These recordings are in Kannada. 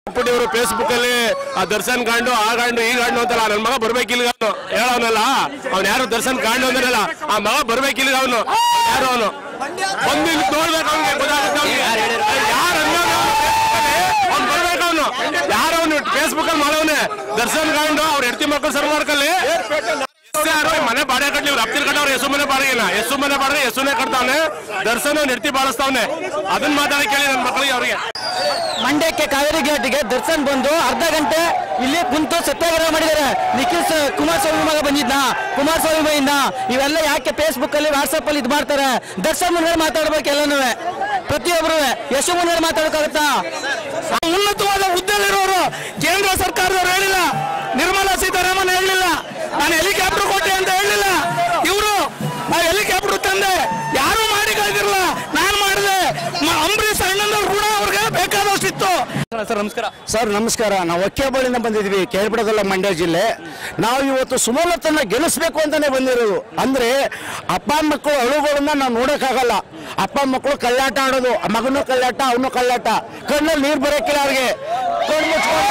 ಬಿಟ್ಟು ಇವರು ಫೇಸ್ಬುಕ್ ಅಲ್ಲಿ ಆ ದರ್ಶನ್ ಕಾಂಡು ಆ ಕಾಂಡು ಈ ಕಾಂಡು ಅಂತಲ್ಲ ನನ್ನ ಮಗ ಬರ್ಬೇಕಿಲ್ಲ ಅವನು ಹೇಳವನಲ್ಲ ಅವ್ನು ಯಾರು ದರ್ಶನ್ ಕಾಂಡು ಅಂದ್ರಲ್ಲ ಆ ಮಗ ಬರ್ಬೇಕಿಲ್ಲ ಅವನು ಯಾರು ಅವನು ಬಂದು ಇಲ್ಲಿ ನೋಡ್ಬೇಕು ಅವ್ನಿಗೆ ಗೊತ್ತಾಗುತ್ತೆ ಅವ್ನಿಗೆ ಯಾರು ಅವ್ನು ಬರ್ಬೇಕು ಅವನು ಯಾರು ಅವನು ಫೇಸ್ಬುಕ್ ಅಲ್ಲಿ ಮಾಡವನೆ ದರ್ಶನ್ ಕಾಂಡು ಅವ್ರ ಹೆಡ್ತಿ ಮಕ್ಕಳು ಸರ್ ಮಾಡ್ಕಲ್ಲಿ ಯಾರು ಮನೆ ಬಾಡಿಗೆ ಕಟ್ಲಿ ಇವ್ರು ಅಪ್ತಿಲ್ ಕಟ್ಟವ್ರು ಎಸು ಮನೆ ಬಾಡಿಗೆನ ಎಸು ಮನೆ ಬಾಡಿಗೆ ಎಸುನೇ ಕಟ್ತಾವನೆ ದರ್ಶನ ನೆಡ್ತಿ ಬಾಳಿಸ್ತಾವನೆ ಅದನ್ನ ಮಾತಾಡಿ ಕೇಳಿ ನನ್ನ ಮಕ್ಕಳಿಗೆ ಅವ್ರಿಗೆ ಮಂಡ್ಯಕ್ಕೆ ಕಾವೇರಿ ಗೇಟ್ಗೆ ದರ್ಶನ್ ಬಂದು ಅರ್ಧ ಗಂಟೆ ಇಲ್ಲಿ ಕುಂತು ಸತ್ಯಾಗ್ರಹ ಮಾಡಿದ್ದಾರೆ ನಿಖಿಲ್ ಸ- ಕುಮಾರಸ್ವಾಮಿ ಮಗ ಬಂದಿದ್ದ ಕುಮಾರಸ್ವಾಮಿ ಬೈಯಿಂದ ಇವೆಲ್ಲ ಯಾಕೆ ಫೇಸ್ಬುಕ್ ಅಲ್ಲಿ ವಾಟ್ಸಪ್ ಅಲ್ಲಿ ಇದು ಮಾಡ್ತಾರೆ ದರ್ಶನ್ ಮುಂದೆ ಮಾತಾಡ್ಬೇಕು ಎಲ್ಲನೂ ಪ್ರತಿಯೊಬ್ಬರು ಯಶು ಮುಂದೆ ಮಾತಾಡೋಕ್ಕಾಗತ್ತಾ ಉನ್ನತವಾದ ಹುದ್ದೆಲಿರೋರು ಕೇಂದ್ರ ಸರ್ಕಾರದವ್ರು ಹೇಳಿಲ್ಲ ನಿರ್ಮಲಾ ಸೀತಾರಾಮನ್ ಹೇಳಲಿಲ್ಲ ನಾನು ಹೆಲಿಕಾಪ್ಟರ್ ಕೊಟ್ಟೆ ಅಂತ ಹೇಳಲಿಲ್ಲ ಇವರು ಹೆಲಿಕಾಪ್ಟರ್ ತಂದೆ ಯಾರು ಮಾಡಿ ಕಳ್ದಿರಲ್ಲ ನಾನು ಮಾಡಿದೆ ಮ- ಅಂಬರೀಷ್ ಅಣ್ಣನವ್ರು ಕೂಡ ಅವ್ರಿಗೆ ಬೇಕಾದಷ್ಟಿತ್ತು ಸರ್ ನಮಸ್ಕಾರ ಸರ್ ನಮಸ್ಕಾರ ನಾವು ಒಕ್ಕೆಬಳಿಂದ ಬಂದಿದ್ವಿ ಕೇಳ್ಬಿಡೋದಲ್ಲ ಮಂಡ್ಯ ಜಿಲ್ಲೆ ನಾವು ಇವತ್ತು ಸುಮಲತನ್ನ ಗೆಲ್ಲಿಸ್ಬೇಕು ಅಂತಾನೆ ಬಂದಿರೋದು ಅಂದ್ರೆ ಅಪ್ಪ ಮಕ್ಕಳು ಅಳುಗಳನ್ನ ನಾವು ನೋಡಕ್ಕಾಗಲ್ಲ ಅಪ್ಪ ಮಕ್ಕಳು ಕಳ್ಳಾಟ ಆಡೋದು ಆ ಮಗನೂ ಕಳ್ಳಾಟ ಅವನು ಕಳ್ಳಾಟ ಕಣ್ಣಲ್ಲಿ ನೀರು ಬರೋಕ್ಕಿಲ್ಲ ಅವ್ರಿಗೆ ಕಣ್ಣು ಮುಚ್ಕೊಂಡು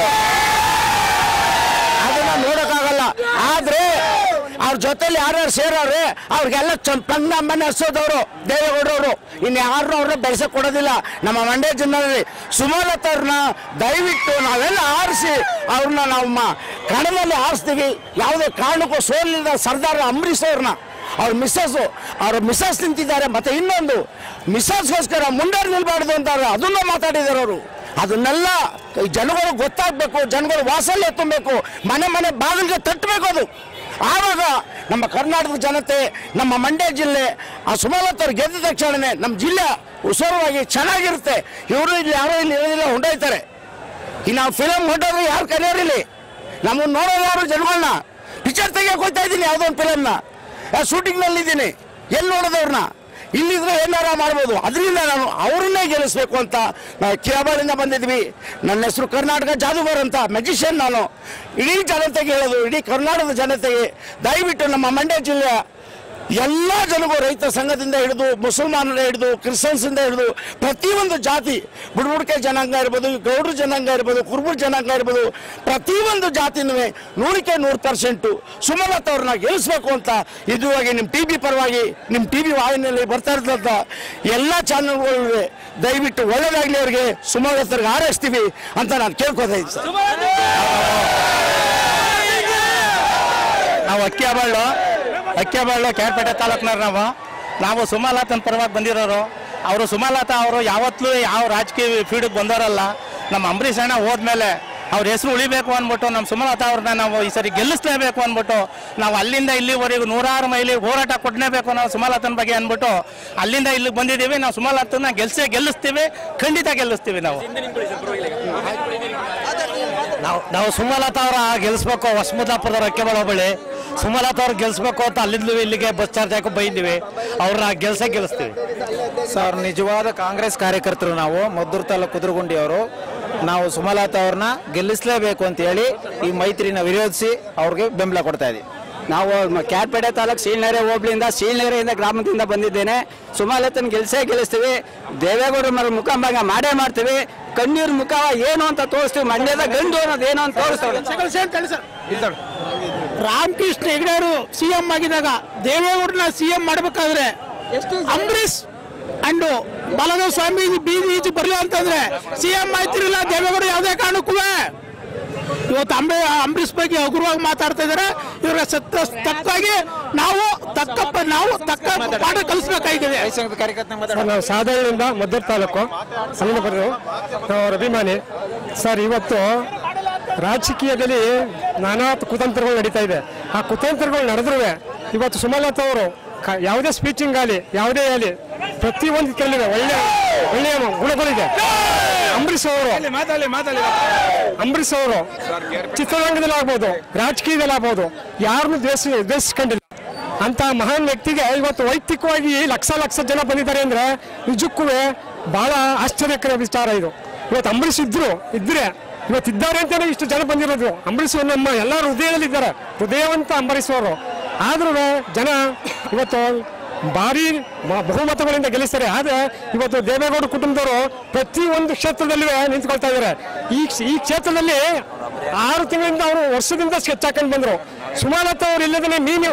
ಅದನ್ನ ನೋಡಕ್ಕಾಗಲ್ಲ ಆದ್ರೆ ಅವ್ರ ಜೊತೆಲಿ ಯಾರ್ಯಾರು ಸೇರವ್ರೆ ಅವ್ರಿಗೆಲ್ಲ ಚಂಪಂಗ ಮನೆ ಹಸೋದವರು ದೇವೇಗೌಡರವರು ಇನ್ನು ಯಾರನ್ನೂ ಅವ್ರನ್ನ ಬೆಳೆಸಕ್ ಕೊಡೋದಿಲ್ಲ ನಮ್ಮ ಮಂಡ್ಯ ಜಿಲ್ಲೆಯಲ್ಲಿ ಸುಮಲತವ್ರನ್ನ ದಯವಿಟ್ಟು ನಾವೆಲ್ಲ ಆರಿಸಿ ಅವ್ರನ್ನ ನಾವು ಮ- ಕಣದಲ್ಲಿ ಆರಿಸ್ತೀವಿ ಯಾವುದೇ ಕಾರಣಕ್ಕೂ ಸೋಲಿಲ್ಲದ ಸರ್ದಾರ್ ಅಂಬರೀಷ್ ಅವ್ರನ್ನ ಅವ್ರ ಮಿಸ್ಸಸ್ ಅವ್ರ ಮಿಸ್ಸಸ್ ನಿಂತಿದ್ದಾರೆ ಮತ್ತೆ ಇನ್ನೊಂದು ಮಿಸ್ಸಸ್ಗೋಸ್ಕರ ಮುಂಡಾರ್ ನಿಲ್ಬಾರ್ದು ಅಂತ ಅವ್ರು ಅದನ್ನ ಮಾತಾಡಿದ್ದಾರೆ ಅವರು ಅದನ್ನೆಲ್ಲ ಈ ಜನಗಳು ಗೊತ್ತಾಗಬೇಕು ಜನಗಳು ವಾಸಲ್ಲೇ ತುಂಬಬೇಕು ಮನೆ ಮನೆ ಬಾಗಿಲಿಗೆ ತಟ್ಟಬೇಕು ಅದು ಆವಾಗ ನಮ್ಮ ಕರ್ನಾಟಕದ ಜನತೆ ನಮ್ಮ ಮಂಡ್ಯ ಜಿಲ್ಲೆ ಆ ಸುಮಲತವ್ರು ಗೆದ್ದ ತಕ್ಷಣನೇ ನಮ್ಮ ಜಿಲ್ಲೆ ಉಸರವಾಗಿ ಚೆನ್ನಾಗಿರುತ್ತೆ ಇವರು ಇಲ್ಲಿ ಯಾರೋ ಇಲ್ಲಿ ಇರೋದಿಲ್ಲ ಹೊಂಡೋಯ್ತಾರೆ ಈ ನಾವು ಫಿಲಮ್ ಹೊಂಟೋದ್ರೆ ಯಾರು ಕಲಿಯೋರಿಲ್ಲಿ ನಮ್ಮನ್ನು ನೋಡೋರು ಯಾರು ಜನಗಳನ್ನ ಪಿಕ್ಚರ್ ತೆಗಿಯಕ್ಕೆ ಹೋಗ್ತಾ ಇದ್ದೀನಿ ಯಾವುದೋ ಒಂದು ಫಿಲಮ್ನ ಶೂಟಿಂಗ್ನಲ್ಲಿ ಇದ್ದೀನಿ ಎಲ್ಲಿ ನೋಡೋದವ್ರನ್ನ ಇಲ್ಲಿದ್ರೆ ಏನಾರ ಮಾಡ್ಬೋದು ಅದರಿಂದ ನಾನು ಅವ್ರನ್ನೇ ಗೆಲ್ಲಿಸ್ಬೇಕು ಅಂತ ನಾವು ಕಿರಾಬಾಳಿಂದ ಬಂದಿದ್ವಿ ನನ್ನ ಹೆಸರು ಕರ್ನಾಟಕ ಜಾದೂಗರ್ ಅಂತ ಮೆಜಿಷಿಯನ್ ನಾನು ಇಡೀ ಜನತೆಗೆ ಹೇಳೋದು ಇಡೀ ಕರ್ನಾಟಕದ ಜನತೆಗೆ ದಯವಿಟ್ಟು ನಮ್ಮ ಮಂಡ್ಯ ಜಿಲ್ಲೆಯ ಎಲ್ಲ ಜನಗಳು ರೈತ ಸಂಘದಿಂದ ಹಿಡಿದು ಮುಸಲ್ಮಾನರ ಹಿಡಿದು ಕ್ರಿಶ್ಚಿಯನ್ಸಿಂದ ಹಿಡಿದು ಪ್ರತಿಯೊಂದು ಜಾತಿ ಬುಡಬುಡಿಕೆ ಜನಾಂಗ ಇರ್ಬೋದು ಗೌಡ್ರ ಜನಾಂಗ ಇರ್ಬೋದು ಕುರುಬರ ಜನಾಂಗ ಇರ್ಬೋದು ಪ್ರತಿಯೊಂದು ಜಾತಿನೂ ನೂರಕ್ಕೆ ನೂರು ಪರ್ಸೆಂಟು ಸುಮಲತ್ ಅವ್ರನ್ನ ಗೆಲ್ಲಿಸ್ಬೇಕು ಅಂತ ಇದುವಾಗಿ ನಿಮ್ಮ ಟಿ ವಿ ಪರವಾಗಿ ನಿಮ್ಮ ಟಿ ವಿ ವಾಹಿನಿಯಲ್ಲಿ ಬರ್ತಾ ಇರ್ತಂಥ ಎಲ್ಲ ಚಾನಲ್ಗಳಿಗೆ ದಯವಿಟ್ಟು ಒಳ್ಳೇದಾಗಲಿ ಅವ್ರಿಗೆ ಸುಮಲತವ್ರಿಗೆ ಹಾರೈಸ್ತೀವಿ ಅಂತ ನಾನು ಕೇಳ್ಕೊತಾ ಇದ್ದೀನಿ ಸರ್ ನಾವು ಅಕ್ಕಿಯಾಬಾಳು ಅಕ್ಕಿಯಾಬಾಳು ಕೇರ್ಪೇಟೆ ತಾಲೂಕಿನವ್ರು ನಾವು ನಾವು ಸುಮಲತನ ಪರವಾಗಿ ಬಂದಿರೋರು ಅವರು ಸುಮಲತಾ ಅವರು ಯಾವತ್ತೂ ಯಾವ ರಾಜಕೀಯ ಫೀಲ್ಡಿಗೆ ಬಂದವರಲ್ಲ ನಮ್ಮ ಅಂಬರೀಷ್ ಅಣ್ಣ ಹೋದ್ಮೇಲೆ ಅವ್ರ ಹೆಸರು ಉಳಿಬೇಕು ಅಂದ್ಬಿಟ್ಟು ನಮ್ಮ ಸುಮಲತಾ ಅವ್ರನ್ನ ನಾವು ಈ ಸರಿ ಗೆಲ್ಲಿಸ್ಲೇಬೇಕು ಅಂದ್ಬಿಟ್ಟು ನಾವು ಅಲ್ಲಿಂದ ಇಲ್ಲಿವರೆಗೂ ನೂರಾರು ಮೈಲಿ ಹೋರಾಟ ಕೊಡಲೇಬೇಕು ನಾವು ಸುಮಲತನ ಬಗ್ಗೆ ಅಂದ್ಬಿಟ್ಟು ಅಲ್ಲಿಂದ ಇಲ್ಲಿಗೆ ಬಂದಿದ್ದೀವಿ ನಾವು ಸುಮಲತನ ಗೆಲ್ಸೇ ಗೆಲ್ಲಿಸ್ತೀವಿ ಖಂಡಿತ ಗೆಲ್ಲಿಸ್ತೀವಿ ನಾವು ನಾವು ನಾವು ಸುಮಲತಾ ಅವರ ಗೆಲ್ಲಿಸ್ಬೇಕು ಹೊಸಮುದ್ದಾಪುರದ ರಕ್ಕೆಬಳ ಹೋಬಳಿ ಸುಮಲತಾ ಅವ್ರು ಗೆಲ್ಲಿಸ್ಬೇಕು ಅಂತ ಅಲ್ಲಿಂದ ಇಲ್ಲಿಗೆ ಬಸ್ ಚಾರ್ಜ್ ಹಾಕಿ ಬೈದಿವಿ ಅವ್ರನ್ನ ಗೆಲ್ಸೇ ಗೆಲ್ಲಿಸ್ತೀವಿ ಸರ್ ನಿಜವಾದ ಕಾಂಗ್ರೆಸ್ ಕಾರ್ಯಕರ್ತರು ನಾವು ಮದ್ದೂರು ತಾಲೂಕು ಕುದುರುಗುಂಡಿಯವರು ನಾವು ಸುಮಲತಾ ಅವ್ರನ್ನ ಗೆಲ್ಲಿಸಲೇಬೇಕು ಅಂತ ಹೇಳಿ ಈ ಮೈತ್ರಿನ ವಿರೋಧಿಸಿ ಅವ್ರಿಗೆ ಬೆಂಬಲ ಕೊಡ್ತಾ ಇದೀವಿ ನಾವು ಕ್ಯಾರ್ಪೇಟೆ ತಾಲೂಕು ಶೀಲ್ನಗರ ಹೋಬಳಿಯಿಂದ ಶೀಲ್ನಗರದಿಂದ ಗ್ರಾಮದಿಂದ ಬಂದಿದ್ದೇನೆ ಸುಮಲತನ ಗೆಲ್ಸೇ ಗೆಲ್ಲಿಸ್ತೀವಿ ದೇವೇಗೌಡರ ಮರ ಮುಖಾಂಬಂಗ ಮಾಡೇ ಮಾಡ್ತೀವಿ ಕಣ್ಣೀರ್ ಮುಖ ಏನು ಅಂತ ತೋರಿಸ್ತೀವಿ ಮಂಡ್ಯದ ಗಂಡು ಅನ್ನೋದು ಏನು ಅಂತ ತೋರಿಸ್ತೀವಿ ರಾಮಕೃಷ್ಣ ಹೆಗಡೆಯವರು ಸಿಎಂ ಆಗಿದಾಗ ದೇವೇಗೌಡರನ್ನ ಸಿಎಂ ಮಾಡಬೇಕಾದ್ರೆ ಅಂಬರೀಷ್ ಅಂಡು ಬಲದೇವ್ ಸ್ವಾಮಿ ಬೀದಿ ಈಚೆ ಬರಲಿಲ್ಲ ಅಂತಂದ್ರೆ ಸಿಎಂ ಆಯ್ತಿರಲಿಲ್ಲ ದೇವೇಗೌಡ ಯಾವುದೇ ಕಾರಣಕ್ಕೂ ಇವತ್ತು ಅಂಬೆ ಅಂಬರೀಷ್ ಬಗ್ಗೆ ಹಗುರವಾಗಿ ಮಾತಾಡ್ತಾ ಇದ್ದಾರೆ ಇವ್ರ ಸತ್ತ ತಕ್ಕಾಗಿ ನಾವು ತಕ್ಕ ನಾವು ತಕ್ಕ ಪಾಠ ಕಲಿಸ್ಬೇಕಾಗಿದೆ ಕಾರ್ಯಕರ್ತ ನಾವು ಸಾಧಾರಣದಿಂದ ಮದ್ದೂರು ತಾಲೂಕು ಸಣ್ಣಬರು ನಾವು ಅವ್ರ ಅಭಿಮಾನಿ ಸರ್ ಇವತ್ತು ರಾಜಕೀಯದಲ್ಲಿ ನಾನಾ ಕುತಂತ್ರಗಳು ನಡೀತಾ ಇದೆ ಆ ಕುತಂತ್ರಗಳು ನಡೆದ್ರೂ ಇವತ್ತು ಸುಮಲತಾ ಅವರು ಕ- ಯಾವುದೇ ಸ್ಪೀಚಿಂಗ್ ಆಗಲಿ ಯಾವುದೇ ಆಗಲಿ ಪ್ರತಿಯೊಂದು ಕೇಳಿದೆ ಒಳ್ಳೆ ಒಳ್ಳೆಯ ಗುಣಗಳಿದೆ ಅಂಬರೀಷ್ ಅವರು ಅಂಬರೀಷ್ ಅವರು ಚಿತ್ರರಂಗದಲ್ಲಿ ಆಗ್ಬೋದು ರಾಜಕೀಯದಲ್ಲಿ ಆಗ್ಬೋದು ಯಾರನ್ನು ದ್ವೇಷ ದ್ವೇಷಿಸ್ಕೊಂಡಿಲ್ಲ ಅಂತ ಮಹಾನ್ ವ್ಯಕ್ತಿಗೆ ಇವತ್ತು ವೈಯಕ್ತಿಕವಾಗಿ ಲಕ್ಷ ಲಕ್ಷ ಜನ ಬಂದಿದ್ದಾರೆ ಅಂದ್ರೆ ನಿಜಕ್ಕೂ ಬಹಳ ಆಶ್ಚರ್ಯಕರ ವಿಚಾರ ಇದು ಇವತ್ತು ಅಂಬರೀಷ್ ಇದ್ರು ಇದ್ರೆ ಇವತ್ತು ಇದ್ದಾರೆ ಅಂತಾನೆ ಇಷ್ಟು ಜನ ಬಂದಿರೋದು ಅಂಬರೀಷ್ ನಮ್ಮ ಎಲ್ಲ ಹೃದಯದಲ್ಲಿ ಇದ್ದಾರೆ ಹೃದಯವಂತ ಅಂಬರೀಷ್ ಅವರು ಆದ್ರೂ ಜನ ಇವತ್ತು ಭಾರಿ ಮ- ಬಹುಮತಗಳಿಂದ ಗೆಲ್ಲಿಸ್ತಾರೆ ಆದ್ರೆ ಇವತ್ತು ದೇವೇಗೌಡ ಕುಟುಂಬದವರು ಪ್ರತಿ ಒಂದು ಕ್ಷೇತ್ರದಲ್ಲೂ ನಿಂತ್ಕೊಳ್ತಾ ಇದ್ದಾರೆ ಈ ಈ ಕ್ಷೇತ್ರದಲ್ಲಿ ಆರು ತಿಂಗಳಿಂದ ಅವರು ವರ್ಷದಿಂದ ಸ್ಕೆಚ್ ಹಾಕೊಂಡು ಬಂದ್ರು ಸುಮಲತಾ ಅವರು ಇಲ್ಲದೇ ಮೀನು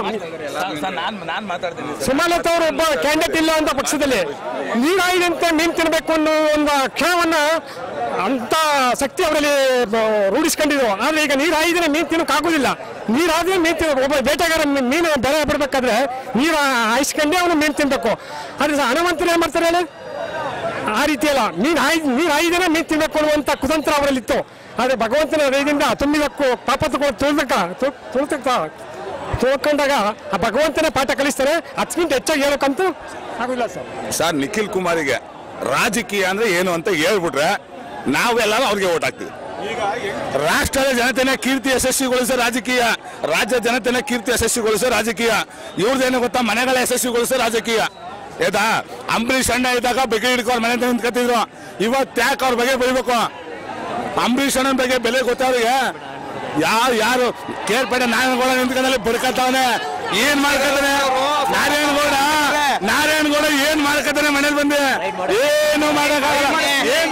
ಸುಮಲತಾ ಅವರು ಒಬ್ಬ ಕ್ಯಾಂಡಿಡೇಟ್ ಇಲ್ಲ ಅಂತ ಪಕ್ಷದಲ್ಲಿ ನೀರಾಯಿದಂತೆ ಮೀನು ತಿನ್ನಬೇಕು ಅನ್ನೋ ಒಂದು ಕ್ಷಣವನ್ನ ಅಂತ ಶಕ್ತಿ ಅವರಲ್ಲಿ ಬ- ರೂಢಿಸ್ಕೊಂಡಿದ್ರು ಆದ್ರೆ ಈಗ ನೀರು ಹಾಯಿದ್ರೆ ಮೀನು ತಿನ್ನೋಕ್ಕಾಗೋದಿಲ್ಲ ನೀರು ಆದ್ರೆ ಮೀನು ತಿನ್ನ ಒಬ್ಬ ಬೇಟೆಗಾರ ಮೀ- ಮೀನು ಬೆಳೆ ಬಿಡ್ಬೇಕಾದ್ರೆ ನೀರು ಹಾಯಿಸ್ಕೊಂಡೇ ಅವನು ಮೀನು ತಿನ್ಬೇಕು ಆದ್ರೆ ಹಣವಂತರು ಏನ್ ಮಾಡ್ತಾರೆ ಹೇಳಿ ಆ ರೀತಿ ಅಲ್ಲ ನೀರು ಹಾಯ್ ನೀರು ಹಾಯಿದ್ರೆ ಮೀನು ತಿನ್ಬೇಕು ಅನ್ನುವಂಥ ಕುತಂತ್ರ ಅವರಲ್ಲಿತ್ತು ಆದ್ರೆ ಭಗವಂತನ ಹೃದಯದಿಂದ ತುಂಬಿದಕ್ಕೂ ಪಾಪ ತಗೊಂಡು ತುಳ್ದಕ್ಕ ತುಳ್ತಕ್ಕ ತುಳ್ಕೊಂಡಾಗ ಆ ಭಗವಂತನೇ ಪಾಠ ಕಲಿಸ್ತಾರೆ ಅದಕ್ಕಿಂತ ಹೆಚ್ಚಾಗಿ ಹೇಳೋಕ್ಕಂತೂ ಆಗೋದಿಲ್ಲ ಸರ್ ಸರ್ ನಿಖಿಲ್ ಕುಮಾರಿಗೆ ರಾಜಕೀಯ ಅಂದ್ರೆ ಏನು ಅಂತ ಹೇಳ್ಬಿಟ್ರೆ ನಾವೆಲ್ಲರೂ ಅವ್ರಿಗೆ ಓಟ್ ಹಾಕ್ತೀವಿ ರಾಷ್ಟ್ರದ ಜನತೆನ ಕೀರ್ತಿ ಯಶಸ್ವಿಗೊಳಿಸೋ ರಾಜಕೀಯ ರಾಜ್ಯ ಜನತೆನ ಕೀರ್ತಿ ಯಶಸ್ವಿಗೊಳಿಸೋ ರಾಜಕೀಯ ಇವ್ರದ್ದೇನು ಗೊತ್ತಾ ಮನೆಗಳ ಯಶಸ್ವಿಗೊಳಿಸೋ ರಾಜಕೀಯ ಆಯ್ತಾ ಅಂಬರೀಷ್ ಅಣ್ಣ ಇದ್ದಾಗ ಬೆಗೆ ಹಿಡ್ಕೊಂಡು ಮನೆ ಹತ್ರ ನಿಂತ್ಕೊತಿದ್ರು ಇವತ್ತು ಯಾಕೆ ಅವ್ರ ಬಗ್ಗೆ ಬೈಬೇಕು ಅಂಬರೀಷ್ ಅಣ್ಣನ ಬಗ್ಗೆ ಬೆಲೆ ಗೊತ್ತವ್ರಿಗೆ ಯಾರು ಯಾರು ಕೇರ್ಪೇಟೆ ನಾರಾಯಣಗೌಡ ನಿಂತ್ಕೊಂಡಲ್ಲಿ ಬಡ್ಕತ್ತವನೆ ಏನ್ ಮಾಡ್ಕತಾನೆ ನಾರಾಯಣಗೌಡ ನಾರಾಯಣಗೌಡ ಏನ್ ಮಾಡ್ಕತಾನೆ ಮನೇಲಿ ಬಂದೆ ಏನು ಮಾಡಕ್ಕಾಗಲ್ಲ ಏನ್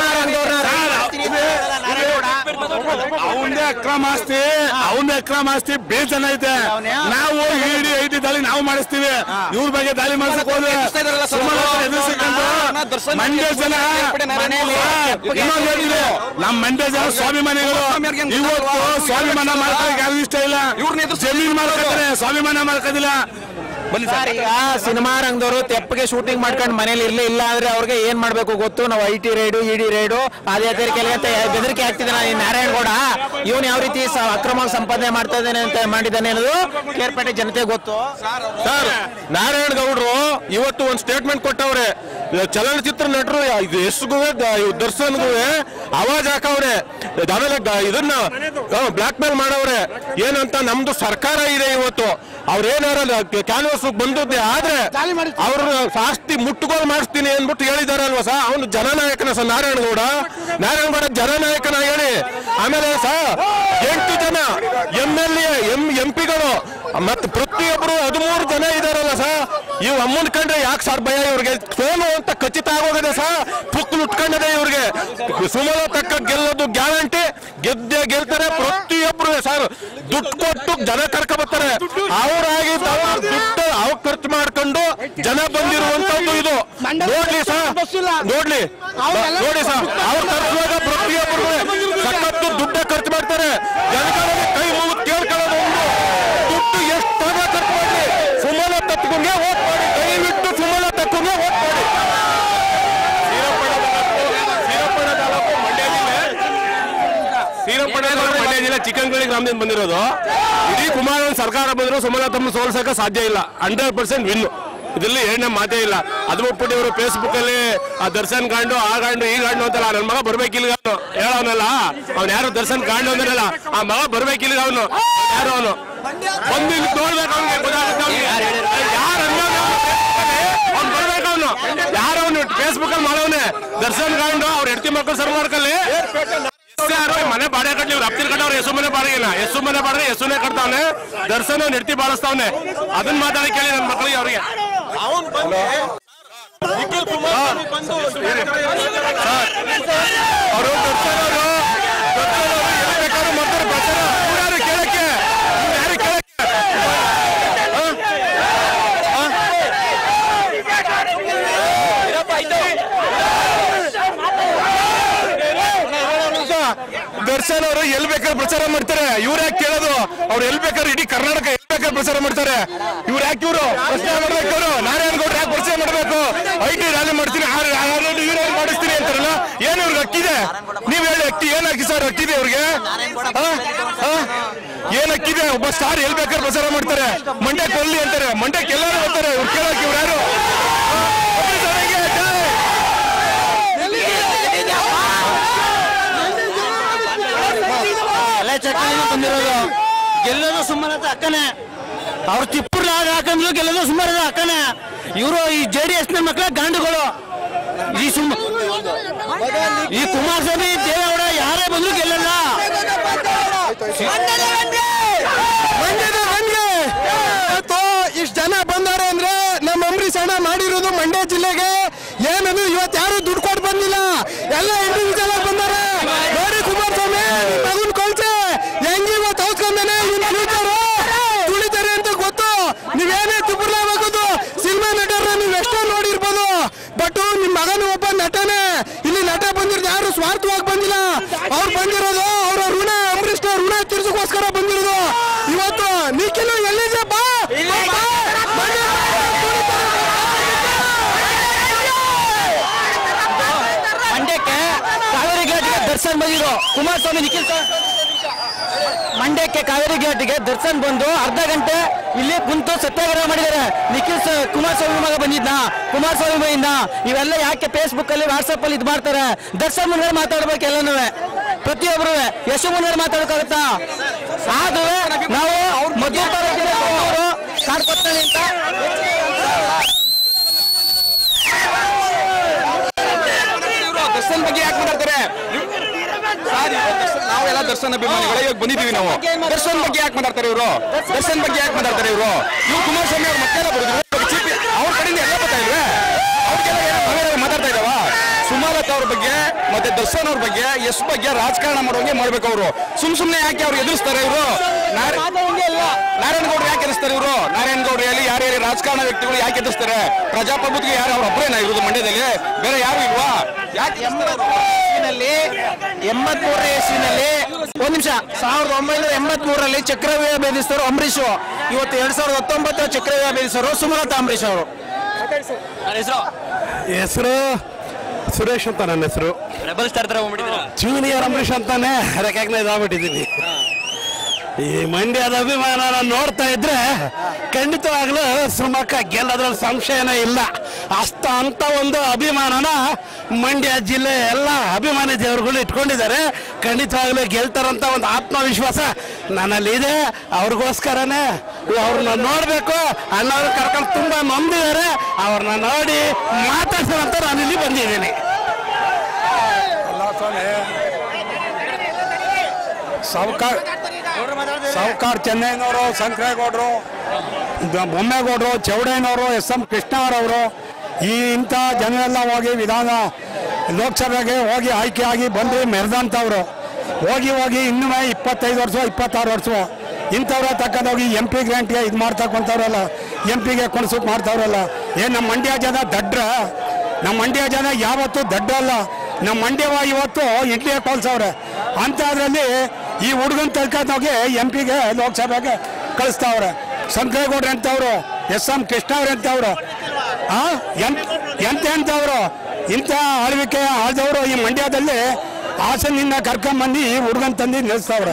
ಅವಂದೇ ಅಕ್ರಮ ಆಸ್ತಿ ಅವಂದೇ ಅಕ್ರಮ ಆಸ್ತಿ ಬೇಜನ ಐತೆ ನಾವು ಇಡಿ ಐಟಿ ದಾಳಿ ನಾವು ಮಾಡಿಸ್ತೀವಿ ಇವ್ರ ಬಗ್ಗೆ ದಾಳಿ ಮಾಡ್ಸಕ್ ಹೋದ್ರೆ ಸುಮಲತಾ ಎದುರಿಸಿಕೊಂಡು ಮಂಡ್ಯ ಜನ ಇನ್ನೊಂದ್ ಹೇಳ್ತೀನಿ, ನಮ್ ಮಂಡ್ಯ ಜನ ಸ್ವಾಭಿಮಾನಿಗಳು ಇವತ್ತು ಸ್ವಾಭಿಮಾನ ಮಾಡ್ಕೊಳಕ್ ಯಾರು ಇಷ್ಟ ಇಲ್ಲ ಜಮೀನ್ ಮಾಡ್ಕೊತಾರೆ ಸ್ವಾಭಿಮಾನ ಮಾಡ್ಕೋದಿಲ್ಲ ಸರ್ ಈಗ ಸಿನಿಮಾ ರಂಗದವರು ತೆಪ್ಪಗೆ ಶೂಟಿಂಗ್ ಮಾಡ್ಕೊಂಡು ಮನೇಲಿ ಇರ್ಲಿ ಇಲ್ಲ ಅಂದ್ರೆ ಅವ್ರಿಗೆ ಏನ್ ಮಾಡ್ಬೇಕು ಗೊತ್ತು ನಾವು I T raid E D raid ಪಾದಯಾತ್ರೆ ಅಂತ ಬೆದರಿಕೆ ಆಗ್ತಿದ್ದಾನೆ ಈ ನಾರಾಯಣಗೌಡ ಇವನು ಯಾವ ರೀತಿ ಸ- ಅಕ್ರಮವಾಗಿ ಸಂಪಾದನೆ ಮಾಡ್ತಾ ಇದ್ದಾನೆ ಅಂತ ಮಾಡಿದ್ದಾನೆ ಅನ್ನೋದು ಕೇರ್ಪೇಟೆ ಜನತೆ ಗೊತ್ತು ಸರ್ ನಾರಾಯಣ ಗೌಡ್ರು ಇವತ್ತು ಒಂದು ಸ್ಟೇಟ್ಮೆಂಟ್ ಕೊಟ್ಟವ್ರೆ ಚಲನಚಿತ್ರ ನಟರು ಇದು ಎಷ್ಟಿಗೂ ದರ್ಶನ್ಗೂ ಅವಾಜ್ ಹಾಕವ್ರೆ ಆಮೇಲೆ ಗ- ಇದನ್ನ ಬ್ಲಾಕ್ ಮೇಲ್ ಮಾಡವ್ರೆ ಏನಂತ ನಮ್ದು ಸರ್ಕಾರ ಇದೆ ಇವತ್ತು ಅವ್ರೇನಾರ ಕ್ಯಾನ್ವಸ್ ಬಂದದ್ದೇ ಆದ್ರೆ ಅವ್ರ ಆಸ್ತಿ ಮುಟ್ಟುಗೋಲು ಮಾಡಿಸ್ತೀನಿ ಅಂದ್ಬಿಟ್ಟು ಹೇಳಿದಾರಲ್ವಾ ಸರ್ ಅವನು ಜನನಾಯಕನ ಸರ್ ನಾರಾಯಣಗೌಡ ನಾರಾಯಣಗೌಡ ಜನನಾಯಕನ ಹೇಳಿ ಆಮೇಲೆ ಸರ್ ಎಂಟು ಜನ M L A M M ಪಿಗಳು ಮತ್ತೆ ಪ್ರತಿಯೊಬ್ಬರು ಹದಿಮೂರು ಜನ ಇದಾರಲ್ಲ ಸರ್ ಇವ್ ಅಮ್ಮನ್ ಕಂಡ್ರೆ ಯಾಕೆ ಸರ್ ಭಯ ಇವ್ರಿಗೆ ಸೋಲು ಅಂತ ಖಚಿತ ಆಗೋಗಿದೆ ಸರ್ ಪುಕ್ಲು ಉಟ್ಕೊಂಡಿದೆ ಇವ್ರಿಗೆ ಸುಮಲ ತಕ್ಕ ಗೆಲ್ಲೋದು ಗ್ಯಾರಂಟಿ ಗೆದ್ದೆ ಗೆಲ್ತಾರೆ ಪ್ರತಿಯೊಬ್ರು ಸರ್ ದುಡ್ಡು ಕೊಟ್ಟು ಜನ ಕರ್ಕ ಬರ್ತಾರೆ ಅವ್ರಾಗಿ ದುಡ್ಡು ಅವ್ರು ಖರ್ಚು ಮಾಡ್ಕೊಂಡು ಜನ ಬಂದಿರುವಂತದ್ದು ಇದು ನೋಡ್ಲಿ ಸರ್ ನೋಡ್ಲಿ ನೋಡಿ ಸರ್ ಅವ್ರು ಖರ್ಚುವಾಗ ಪ್ರತಿಯೊಬ್ಬರು ಸಖತ್ತು ದುಡ್ಡು ಖರ್ಚು ಮಾಡ್ತಾರೆ ಜನಗಳಿಗೆ ಕೈ ಮುಗಿದು ಕೇಳ್ಕೊಳ್ಳೋದು ಒಂದು ದುಡ್ಡು ಎಷ್ಟು ಖರ್ಚು ಮಾಡಿ ಸುಮಲ ತತ್ವಗೆ ಓಟ್ ಮಾಡಿ ದಯವಿಟ್ಟು ಸುಮಲ ತತ್ವಗೆ ಓಟ್ ಮಾಡಿ ಶ್ರೀರಂಗಪಟ್ಟಣ ತಾಲೂಕು ಮಂಡ್ಯ ಜಿಲ್ಲೆ ಶ್ರೀರಂಗಪಟ್ಟಣ ತಾಲೂಕು ಮಂಡ್ಯ ಜಿಲ್ಲೆ ಚಿಕ್ಕನಗಳಿ ಗ್ರಾಮದಿಂದ ಬಂದಿರೋದು ಇಡೀ ಕುಮಾರನ್ ಸರ್ಕಾರ ಬಂದರೂ ಸುಮಲತಮ್ಮ ಸೋಲ್ಸಕ್ಕೆ ಸಾಧ್ಯ ಇಲ್ಲ ಹಂಡ್ರೆಡ್ ಪರ್ಸೆಂಟ್ ವಿನ್ ಇದರಲ್ಲಿ ಏನೇ ಮಾತೇ ಇಲ್ಲ ಅದು ಬಿಟ್ಬಿಟ್ಟು ಇವರು ಫೇಸ್ಬುಕ್ ಅಲ್ಲಿ ಆ ದರ್ಶನ್ ಗಾಂಡು ಆ ಗಾಂಡು ಈ ಗಾಂಡು ಅಂತಲ್ಲ ನನ್ನ ಮಗ ಬರ್ಬೇಕಿಲ್ಲ ಅವನು ಹೇಳವನಲ್ಲ ಅವ್ನು ಯಾರು ದರ್ಶನ್ ಗಾಂಡು ಅಂದ್ರಲ್ಲ ಆ ಮಗ ಬರ್ಬೇಕಿಲ್ಲ ಅವನು ಯಾರು ಅವನು ಬಂದು ಇಲ್ಲಿ ನೋಡ್ಬೇಕು ಅವ್ನಿಗೆ ಗೊತ್ತಾಗುತ್ತೆ ಅವ್ನಿಗೆ ಯಾರು ಅನ್ನೋದು ಅವ್ನು ಬರ್ಬೇಕು ಅವನು ಯಾರು ಅವನು ಫೇಸ್ಬುಕ್ ಅಲ್ಲಿ ಮಾಡವನೆ ದರ್ಶನ್ ಗಾಂಡು ಅವ್ರ ಹೆಂಡತಿ ಮಕ್ಕಳು ಸರ್ ಮಾಡ್ಕಲ್ಲಿ ಯಾರು ಮನೆ ಬಾಡಿಗೆ ಕಟ್ಲಿ ಇವ್ರು ಹತ್ತಿರ ಕಟ್ಟವ್ರು ಹೆಸು ಮನೆ ಬಾಡಿಗೆನ ಹೆಸು ಮನೆ ಬಾಡಿಗೆ ಹೆಸುನೇ ಕಟ್ತಾವನೆ ದರ್ಶನ ನೆಡ್ತಿ ಬಾಳಿಸ್ತಾವನೆ ಅದನ್ನ ಮಾತಾಡಿ ಕೇಳಿ ನನ್ನ ಮಕ್ಕಳಿಗೆ ಅವ್ರಿಗೆ ಅವರು ದರ್ಶನ್ ಅವರು ದರ್ಶನ್ ಅವರು ಎಲ್ಲಿ ಬೇಕಾದ್ರೂ ಮಾಡ್ತಾರೆ ಪ್ರಚಾರ ಇವ್ರು ಯಾರು ಕೇಳಕ್ಕೆ ಇವ್ರು ಯಾರು ಕೇಳಕ್ಕೆ ದರ್ಶನ್ ಅವರು ಎಲ್ಲಿ ಬೇಕಾದ್ರೆ ಪ್ರಚಾರ ಮಾಡ್ತಾರೆ ಇವ್ರು ಯಾಕೆ ಕೇಳೋದು ಅವ್ರು ಎಲ್ಲಿ ಬೇಕಾದ್ರೆ ಇಡೀ ಕರ್ನಾಟಕ ಎಲ್ಲಿ ಬೇಕಾದ್ರೆ ಪ್ರಚಾರ ಮಾಡ್ತಾರೆ ಇವ್ರು ಯಾಕೆ ಇವರು ಪ್ರಶ್ನೆ ಮಾಡ್ಬೇಕು ಇವರು ನಾರಾಯಣಗೌಡ ಯಾಕೆ ಪರಿಚಯ ಮಾಡಬೇಕು ಐ ಟಿ ರ್ಯಾಲಿ ಮಾಡ್ತೀನಿ ಇವ್ರು ಮಾಡಿಸ್ತೀನಿ ಅಂತಾರಲ್ಲ ಏನು ಇವ್ರಿಗೆ ಅಕ್ಕಿದೆ ನೀವ್ ಹೇಳಿ ಅಕ್ಕಿ ಏನ್ ಅಕ್ಕಿ ಸರ್ ಅಕ್ಕಿದೆ ಇವ್ರಿಗೆ ಆ? ಆ? ಏನ್ ಅಕ್ಕಿದೆ ಒಬ್ಬ ಸ್ಟಾರ್ ಎಲ್ಲಿ ಬೇಕಾದ್ರೆ ಪ್ರಚಾರ ಮಾಡ್ತಾರೆ ಮಂಡ್ಯಕ್ಕೆ ಕೊಲ್ಲಿ ಅಂತಾರೆ ಮಂಡ್ಯಕ್ಕೆ ಎಲ್ಲರೂ ಬರ್ತಾರೆ ಇವ್ರು ಕೇಳಕ್ಕೆ ಇವ್ರು ಯಾರು ಆ? ಒಬ್ರು ಸರಿಗೆ ಜೈ. ಎಲ್ಲ ಚಟ್ಟಾಗಿ ಬಂದಿರೋದು ಗೆಲ್ಲೋದು ಸುಮ್ಮನೆ ಅಕ್ಕನೇ ಅವ್ರು ತಿಪ್ಪುರ್ಲಾಗ ಹಾಕಂದ್ರು ಗೆಲ್ಲೋದು ಸುಮ್ಮನೆ ಅಕ್ಕನೇ ಇವರು ಈ ಜೆ ಡಿ ಎಸ್ ನ ಮಕ್ಕಳ ಗಾಂಡುಗಳು ಈ ಸುಮ್ಮ ಈ ಕುಮಾರಸ್ವಾಮಿ ದೇವೇಗೌಡ ಯಾರೇ ಬಂದ್ರು ಗೆಲ್ಲಲ್ಲ ಇವತ್ತು ಇಷ್ಟು ಜನ ಬಂದವ್ರೆ ಅಂದ್ರೆ ನಮ್ಮ ಬಂದಿದ್ರು ಕುಮಾರಸ್ವಾಮಿ ನಿಖಿಲ್ ಸ್ವಾಮಿ ಮಂಡ್ಯಕ್ಕೆ ಕಾವೇರಿ ಘಾಟಿಗೆ ದರ್ಶನ್ ಬಂದು ಅರ್ಧ ಗಂಟೆ ಇಲ್ಲಿ ಕುಂತು ಸತ್ಯಾಗ್ರಹ ಮಾಡಿದ್ದಾರೆ ನಿಖಿಲ್ ಸ- ಕುಮಾರಸ್ವಾಮಿ ಮಗ ಬಂದಿದ್ನ ಕುಮಾರಸ್ವಾಮಿ ಬೈಯಿಂದ ಇವೆಲ್ಲ ಯಾಕೆ ಫೇಸ್ಬುಕ್ ಅಲ್ಲಿ ವಾಟ್ಸಪ್ ಅಲ್ಲಿ ಇದು ಮಾಡ್ತಾರೆ ದರ್ಶನ್ ಮುಂದೆ ಮಾತಾಡ್ಬೇಕು ಎಲ್ಲನೂ ಪ್ರತಿಯೊಬ್ರು ಎಷ್ಟು ಮುಂದೆ ಮಾತಾಡೋಕ್ಕಾಗತ್ತಾ ಆದ್ರೂ ನಾವು ಮಧುಪರ ಕಾರ್ಪತ್ತನೆ ಅಂತ ದರ್ಶನ್ ಬಗ್ಗೆ ಯಾಕೆ ಮಾತಾಡ್ತಾರೆ ಸರ್, ಇವಾಗ ದರ್ಶನ್- ನಾವೆಲ್ಲ ದರ್ಶನ್ ಅಭಿಮಾನಿಗಳು ಇವಾಗ ಬಂದಿದ್ದೀವಿ ನಾವು ದರ್ಶನ್ ಬಗ್ಗೆ ಯಾಕೆ ಮಾತಾಡ್ತಾರೆ ಇವರು ದರ್ಶನ್ ಬಗ್ಗೆ ಯಾಕೆ ಮಾತಾಡ್ತಾರೆ ಇವರು ಇವ್ರು ಕುಮಾರಸ್ವಾಮಿ ಅವ್ರ ಮಕ್ಕಳೆಲ್ಲ ಬರೋದು ಚೀಪಿ ಅವ್ರ ಕಡೆಯಿಂದ ಎಲ್ಲ ಬರ್ತಾ ಇಲ್ವೇ ಅವ್ರಿಗೆಲ್ಲ ಏನೋ ನಾವೇನಾದ್ರು ಮಾತಾಡ್ತಾ ಇದ್ದಾವ ಸುಮಲತಾ ಅವ್ರ ಬಗ್ಗೆ ಮತ್ತೆ ದರ್ಶನ್ ಅವ್ರ ಬಗ್ಗೆ ಎಸ್ ಬಗ್ಗೆ ರಾಜಕಾರಣ ಮಾಡೋಂಗೆ ಮಾಡ್ಬೇಕು ಅವರು ಸುಮ್ ಸುಮ್ನೆ ಯಾಕೆ ಅವ್ರು ಎದುರಿಸ್ತಾರೆ ಇವರು ನಾರಾಯಣಗೌಡರು ಯಾಕೆ ಎದುರಿಸ್ತಾರೆ ಇವರು ನಾರಾಯಣಗೌಡರು ಹೇಳಿ ಯಾರ್ಯಾರು ರಾಜಕಾರಣ ವ್ಯಕ್ತಿಗಳು ಯಾಕೆ ಎದುರಿಸ್ತಾರೆ ಪ್ರಜಾಪ್ರಭುತ್ವ ಯಾರು ಅವ್ರ ಒಬ್ಬರೇನ ಇರೋದು ಮಂಡ್ಯದಲ್ಲಿ ಬೇರೆ ಯಾರು ಇಲ್ವಾ ಯಾಕೆ ಇಸ್ವಿನಲ್ಲಿ ಎಂಬತ್ ಮೂರನೇ ಇಸ್ವಿನಲ್ಲಿ ಒಂದ್ ನಿಮಿಷ ಸಾವಿರದ ಒಂಬೈನೂರ ಎಂಬತ್ ಮೂರರಲ್ಲಿ ಚಕ್ರವ್ಯೂಹ ಭೇದಿಸಿದವರು ಅಂಬರೀಷ್ ಇವತ್ತು ಎರಡ್ ಸಾವಿರದ ಹತ್ತೊಂಬತ್ತರ ಚಕ್ರವ್ಯೂಹ ಭೇದಿಸಿದವರು ಸುಮಲತಾ ಅಂಬರೀಷ್ ಅವರು ಹೆಸರು ಸುರೇಶ್ ಅಂತ ನನ್ನ ಹೆಸರು ರೆಬಲ್ ಸ್ಟಾರ್ ತರ ಹೋಗ್ಬಿಟ್ಟಿದ್ದೀರಾ ಜೂನಿಯರ್ ಅಂಬರೀಷ್ ಅಂತಾನೆ ರೆಕಗ್ನೈಸ್ ಆಗ್ಬಿಟ್ಟಿದ್ದೀನಿ ಈ ಮಂಡ್ಯದ ಅಭಿಮಾನನ ನೋಡ್ತಾ ಇದ್ರೆ ಖಂಡಿತವಾಗ್ಲೂ ಸುಮಕ್ಕ ಗೆಲ್ಲದ್ರಲ್ಲಿ ಸಂಶಯನೇ ಇಲ್ಲ ಅಷ್ಟ ಅಂತ ಒಂದು ಅಭಿಮಾನನ ಮಂಡ್ಯ ಜಿಲ್ಲೆ ಎಲ್ಲ ಅಭಿಮಾನಿ ದೇವರುಗಳು ಇಟ್ಕೊಂಡಿದ್ದಾರೆ ಖಂಡಿತವಾಗ್ಲೂ ಗೆಲ್ತಾರಂತ ಒಂದು ಆತ್ಮವಿಶ್ವಾಸ ನನ್ನಲ್ಲಿ ಇದೆ ಅವ್ರಿಗೋಸ್ಕರನೇ ಅವ್ರನ್ನ ನೋಡಬೇಕು ಅಣ್ಣವ್ರು ಕರ್ಕೊಂಡು ತುಂಬಾ ನೊಂದಿದ್ದಾರೆ ಅವ್ರನ್ನ ನೋಡಿ ಮಾತಾಡ್ಸೋಣಂತ ನಾನು ಇಲ್ಲಿ ಬಂದಿದ್ದೀನಿ ಸಾವುಕಾರ್ ಸಾವುಕಾರ್ ಚೆನ್ನೈನವರು ಶಂಕರೇಗೌಡರು ಬೊಮ್ಮೇಗೌಡರು ಚೌಡಯ್ಯನವರು ಎಸ್ ಎಂ ಕೃಷ್ಣವರವರು ಈ ಇಂಥ ಜನರೆಲ್ಲ ಹೋಗಿ ವಿಧಾನ ಲೋಕಸಭೆಗೆ ಹೋಗಿ ಆಯ್ಕೆ ಆಗಿ ಬಂದು ಮೆರೆದಂಥವ್ರು ಹೋಗಿ ಹೋಗಿ ಇನ್ನೂ ಇಪ್ಪತ್ತೈದು ವರ್ಷ ಇಪ್ಪತ್ತಾರು ವರ್ಷ ಇಂಥವ್ರ ತಕ್ಕದೋಗಿ ಎಂ ಪಿ ಗ್ರಾಂಟ್ಗೆ ಇದು ಮಾಡ್ತಕ್ಕಂಥವ್ರಲ್ಲ ಎಂ ಪಿಗೆ ಕೊಣಸು ಮಾಡ್ತಾವ್ರಲ್ಲ ಏನು ನಮ್ಮ ಮಂಡ್ಯ ಜನ ದಡ್ರ ನಮ್ಮ ಮಂಡ್ಯ ಜನ ಯಾವತ್ತೂ ದಡ್ಡ ಅಲ್ಲ ನಮ್ಮ ಮಂಡ್ಯವ ಇವತ್ತು ಇಡ್ಲಿ ಕೊಲ್ಸವ್ರೆ ಅಂಥದ್ರಲ್ಲಿ ಈ ಹುಡುಗನ್ ತಳ್ಕೊಂಡೋಗಿ ಎಂ ಪಿಗೆ ಲೋಕಸಭೆಗೆ ಕಳಿಸ್ತಾವ್ರೆ ಶಂಕರೇಗೌಡ್ರು ಎಂತವ್ರು ಎಸ್ ಎಂ ಕೃಷ್ಣ ಅವ್ರು ಎಂತವ್ರು ಆ ಎಂತ ಎಂತ ಎಂತವ್ರು ಇಂಥ ಆಳ್ವಿಕೆ ಆಳ್ದವರು ಈ ಮಂಡ್ಯದಲ್ಲಿ ಹಾಸನಿಂದ ಕರ್ಕೊಂಬಂದು ಈ ಹುಡುಗನ್ ತಂದು ನಿಲ್ಲಿಸ್ತಾವ್ರೆ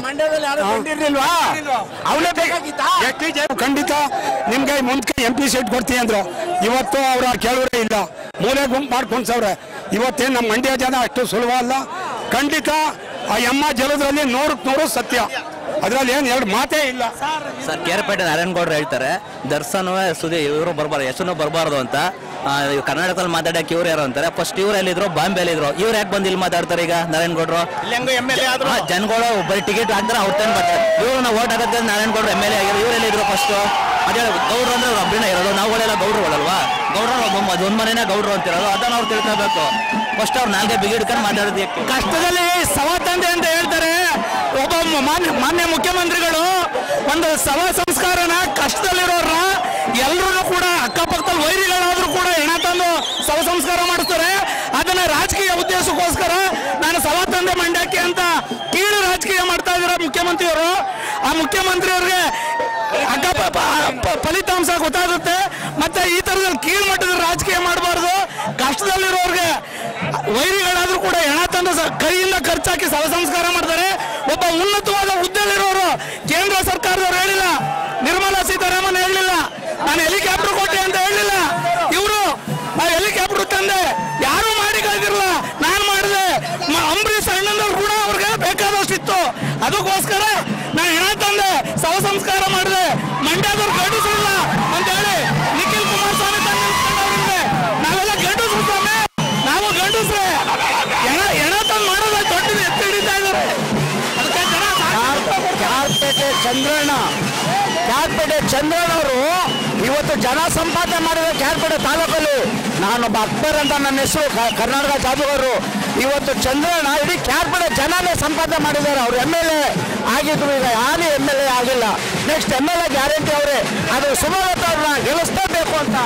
ಅವನೇ ಬೇಕಾಗಿತ್ತ ಖಂಡಿತ ನಿಮ್ಗೆ ಮುಂದಕ್ಕೆ ಎಂ ಪಿ ಸೀಟ್ ಕೊಡ್ತೀನಿ ಅಂದ್ರು ಇವತ್ತು ಅವ್ರ ಕೇಳೋರೇ ಇಲ್ಲ ಮೂಲೆ ಗುಂಪು ಮಾಡ್ಕೊಂಡ್ಸವ್ರೆ ಇವತ್ತೇನು ನಮ್ಮ ಮಂಡ್ಯ ಜನ ಅಷ್ಟು ಸುಲಭ ಅಲ್ಲ ಖಂಡಿತ ಆ ಅಮ್ಮ ಜಲದಲ್ಲಿ ನೂರಕ್ಕೆ ನೂರು ಸತ್ಯ ಅದ್ರಲ್ಲಿ ಏನು ಎರಡು ಮಾತೇ ಇಲ್ಲ ಸರ್ ಕೇರಪೇಟೆ ನಾರಾಯಣಗೌಡರು ಹೇಳ್ತಾರೆ ದರ್ಶನ್ ಸುದಿ ಇವರು ಬರಬಾರ್ದು ಹೆಸರು ಬರಬಾರ್ದು ಅಂತ ಆ, ಇವ್ ಕರ್ನಾಟಕದಲ್ಲಿ ಮಾತಾಡಕ್ಕೆ ಇವ್ರು ಯಾರು ಅಂತಾರೆ ಫಸ್ಟ್ ಇವ್ರು ಎಲ್ಲಿದ್ರು ಬಾಂಬೆಲಿ ಇದ್ರು ಇವ್ರು ಯಾಕೆ ಬಂದು ಇಲ್ಲಿ ಮಾತಾಡ್ತಾರೆ ಈಗ ನಾರಾಯಣಗೌಡರು ಎಂ ಎಲ್ ಎ ಆದ್ರು ಹಾ, ಜನಗಳು ಬರೀ ಟಿಕೆಟ್ ಹಾಕ್ತಾರೆ ಅವ್ರು ತಂದು ಬರ್ತಾರೆ ಇವ್ರು ನಾವು ಓಟ್ ಹಾಕತ್ತೆ ನಾರಾಯಣಗೌಡರು ಎಮ್ ಎಲ್ ಎ ಆಗಿರೋ ಇವ್ರು ಎಲ್ಲಿದ್ರು ಫಸ್ಟ್ ಅದೇ ಗೌಡ್ರು ಅಂದ್ರೆ ಅವ್ರು ಒಬ್ಬರೇ ಇರೋದು ನಾವುಗಳೆಲ್ಲ ಗೌಡ್ರುಗಳಲ್ವಾ ಗೌಡ್ರು ಒಬ್ಬ ಒಂದು ಮನೆನ ಗೌಡ್ರು ಅಂತಿರೋದು ಅದನ್ನ ಅವ್ರು ತಿಳ್ಕೊಬೇಕು ಫಸ್ಟ್ ಅವ್ರು ನಾಲ್ಗೆ ಬಿಗಿಡ್ಕೊಂಡು ಮಾತಾಡೋದಕ್ಕೆ ಕಷ್ಟದಲ್ಲಿ ಸವ ತಂದೆ ಅಂತ ಹೇಳ್ತಾರೆ ಒಬ್ಬ ಮ- ಮಾನ್ಯ ಮಾನ್ಯ ಮುಖ್ಯಮಂತ್ರಿಗಳು ಒಂದು ಸವ ಸಂಸ್ಕಾರನ ಕಷ್ಟದಲ್ಲಿರೋರ್ನ ಎಲ್ಲರೂ ಕೂಡ ಅಕ್ಕಪಕ್ಕದಲ್ಲಿ ವೈರಿಗಳಾದ್ರೂ ಕೂಡ ಹೆಣ ತಂದು ಸವ ಸಂಸ್ಕಾರ ಮಾಡಿಸ್ತಾರೆ ಅದನ್ನ ರಾಜಕೀಯ ಉದ್ದೇಶಕ್ಕೋಸ್ಕರ ನಾನು ಸವ ತಂದೆ ಮಂಡ್ಯಕ್ಕೆ ಅಂತ ಕೀಳು ರಾಜಕೀಯ ಮಾಡ್ತಾ ಇದ್ದಾರೆ ಮುಖ್ಯಮಂತ್ರಿಯವರು ಆ ಮುಖ್ಯಮಂತ್ರಿಯವ್ರಿಗೆ ಅಕ್ಕ ಪ- ಪ- ಪ- ಫಲಿತಾಂಶ ಗೊತ್ತಾಗುತ್ತೆ ಮತ್ತೆ ಈ ತರದಲ್ಲಿ ಕೀಳು ಮಟ್ಟದ ರಾಜಕೀಯ ಮಾಡಬಾರ್ದು ಕಷ್ಟದಲ್ಲಿರೋರ್ಗೆ ವೈರಿಗಳಾದ್ರೂ ಕೂಡ ಹೆಣ ತಂದು ಸ- ಕೈಯಿಂದ ಖರ್ಚಾಕಿ ಸವ ಸಂಸ್ಕಾರ ಮಾಡ್ತಾರೆ ಒಬ್ಬ ಉನ್ನತವಾದ ಹುದ್ದೆಲಿರೋರು ಕೇಂದ್ರ ಸರ್ಕಾರದವ್ರು ಹೇಳಿಲ್ಲ ನಿರ್ಮಲಾ ಸೀತಾರಾಮನ್ ಹೇಳಲಿಲ್ಲ ನಾನು ಹೆಲಿಕಾಪ್ಟರ್ ಕೊಟ್ಟೆ ಅಂತ ಹೇಳಲಿಲ್ಲ ಇವರು ಹೆಲಿಕಾಪ್ಟರ್ ತಂದೆ ಯಾರು ಮಾಡಿ ಕಳ್ದಿರಲ್ಲ ನಾನು ಮಾಡಿದೆ ಮ- ಅಂಬರೀಷ್ ಅಣ್ಣಂದವ್ರು ಕೂಡ ಅವ್ರಿಗೆ ಬೇಕಾದಷ್ಟಿತ್ತು ಅದಕ್ಕೋಸ್ಕರ ನಾನು ಹೆಣ ತಂದೆ ಸವ ಸಂಸ್ಕಾರ ಮಾಡಿದೆ ಮಂಡ್ಯದವ್ರು ಗಂಡಸರಲ್ಲ ಅಂತ ಹೇಳಿ ನಿಖಿಲ್ ಕುಮಾರಸ್ವಾಮಿ ತಂದು ನಿಲ್ಸ್ಕೊಂಡವ್ರಿಗೆ ನಾವೆಲ್ಲ ಗಂಡಸರು ಸ್ವಾಮಿ ನಾವು ಗಂಡಸ್ರೆ ಹೆಣ ಹೆಣ ತಂದು ಮಾಡೋದು ದೊಡ್ಡದು ಎತ್ತಿ ಹಿಡಿತಾ ಇದ್ದಾರೆ ಅದಕ್ಕೆ ಜನ ಸಾಕು. ಕ್ಯಾರ್ಪೇಟೆ ಚಂದ್ರಣ್ಣ ಕ್ಯಾರ್ಪೇಟೆ ಚಂದ್ರಣ್ಣವರು ಇವತ್ತು ಜನ ಸಂಪಾದನೆ ಮಾಡಿದ ಕ್ಯಾರ್ಪೇಟೆ ತಾಲೂಕಲ್ಲಿ ನಾನೊಬ್ಬ ಅಕ್ಬರ್ ಅಂತ ನನ್ನ ಹೆಸರು ಕ- ಕರ್ನಾಟಕ ಜಾದೂಗರು ಇವತ್ತು ಚಂದ್ರಣ್ಣ ಇಡೀ ಕ್ಯಾರ್ಪೇಟೆ ಜನನೇ ಸಂಪಾದನೆ ಮಾಡಿದ್ದಾರೆ ಅವ್ರು ಎಮ್ ಎಲ್ ಎ ಆಗಿದ್ರು ಈಗ ಯಾರು ಎಮ್ ಎಲ್ ಎ ಆಗಿಲ್ಲ ನೆಕ್ಸ್ಟ್ ಎಮ್ ಎಲ್ ಎ ಗ್ಯಾರಂಟಿ ಅವರೇ ಅದು ಸುಮಲತಾ ಅವ್ರನ್ನ ಗೆಲ್ಲಿಸ್ಲೇಬೇಕು ಅಂತ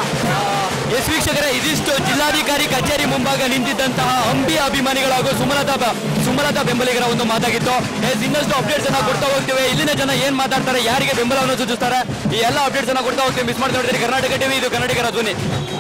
ಎಸ್ ವೀಕ್ಷಕರೇ ಇದಿಷ್ಟು ಜಿಲ್ಲಾಧಿಕಾರಿ ಕಚೇರಿ ಮುಂಭಾಗ ನಿಂತಿದ್ದಂತಹ ಅಂಬಿ ಅಭಿಮಾನಿಗಳು ಹಾಗೂ ಸುಮಲತಾ ಬ- ಸುಮಲತಾ ಬೆಂಬಲಿಗರ ಒಂದು ಮಾತಾಗಿತ್ತು ಎಸ್ ಇನ್ನಷ್ಟು ಅಪ್ಡೇಟ್ಸ್ ಅನ್ನ ಕೊಡ್ತಾ ಹೋಗ್ತೀವಿ ಇಲ್ಲಿನ ಜನ ಏನ್ ಮಾತಾಡ್ತಾರೆ ಯಾರಿಗೆ ಬೆಂಬಲವನ್ನು ಸೂಚಿಸ್ತಾರೆ ಈ ಎಲ್ಲ ಅಪ್ಡೇಟ್ಸ್ ಅನ್ನ ಕೊಡ್ತಾ ಹೋಗ್ತೀವಿ ಮಿಸ್ ಮಾಡ್ತಾ ಇರ್ತೀರಿ ಕರ್ನಾಟಕ ಟಿವಿ ಇದು ಕನ್ನಡಿಗರ ಧ್ವನಿ